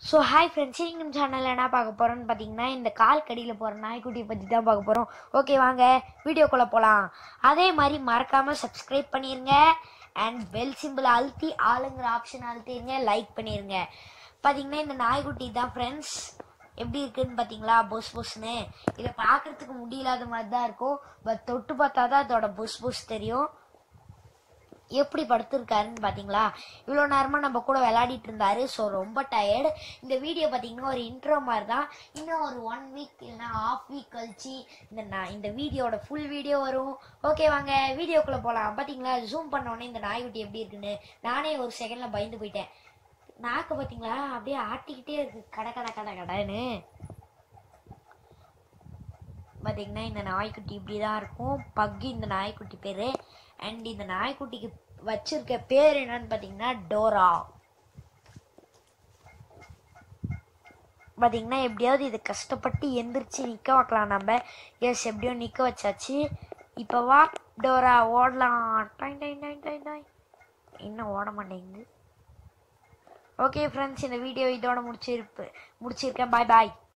so hi friends இங்கும் சேனலில் என்ன பார்க்க போகிறோன்னு பார்த்தீங்கன்னா இந்த கால் கடியில் போகிற நாய்க்குட்டியை பற்றி தான் பார்க்க போகிறோம் ஓகே வாங்க வீடியோக்குள்ளே போகலாம் அதே மாதிரி மறக்காமல் சப்ஸ்கிரைப் பண்ணிடுங்க அண்ட் பெல் சிம்பிள் அழுத்தி ஆளுங்கிற ஆப்ஷன் அழுத்திடுங்க லைக் பண்ணிடுங்க பார்த்தீங்கன்னா இந்த நாய்க்குட்டி தான் ஃப்ரெண்ட்ஸ் எப்படி இருக்குன்னு பார்த்தீங்களா பொஸ் பொஸ்னு இதை பார்க்கறதுக்கு முடியலாத மாதிரி தான் இருக்கும் பட் தொட்டு பார்த்தா தான் அதோட பொஸ் பொஸ் தெரியும் எப்படி படுத்திருக்காருன்னு பார்த்தீங்களா இவ்வளோ நேரமாக நம்ம கூட விளையாடிட்டு இருந்தாரு ஸோ ரொம்ப டயர்டு இந்த வீடியோ பார்த்தீங்கன்னா ஒரு இன்ட்ரோ மாதிரி தான் இன்னும் ஒரு ஒன் வீக் இல்லைன்னா ஹாஃப் வீக் கழிச்சு இந்த நான் இந்த வீடியோட ஃபுல் வீடியோ வரும் ஓகே வாங்க வீடியோக்குள்ளே போகலாம் பார்த்தீங்களா ஜூம் பண்ணோடனே இந்த நாய்க்குட்டி எப்படி இருக்குன்னு நானே ஒரு செகண்டில் பயந்து போயிட்டேன் நாக்கு பார்த்தீங்களா அப்படியே ஆட்டிக்கிட்டே இருக்கு கட கட கட கடன்னு பார்த்தீங்கன்னா இந்த நாய்க்குட்டி இப்படி தான் இருக்கும் பக்கி இந்த நாய்க்குட்டி பேர் அண்ட் இந்த நாய்க்குட்டிக்கு வச்சிருக்க பேர் என்னன்னு பார்த்தீங்கன்னா டோரா பார்த்தீங்கன்னா எப்படியாவது இது கஷ்டப்பட்டு எந்திரிச்சு நிற்க வைக்கலாம் நம்ம எஸ் எப்படியோ நிற்க வச்சாச்சு இப்போ வா டோரா ஓடலாம் டாய் டாய் டாய் டாய் டாய் இன்னும் ஓட மாட்டேங்குது ஓகே ஃப்ரெண்ட்ஸ் இந்த வீடியோ இதோட முடிச்சிருப்பு முடிச்சிருக்கேன் பாய் பாய்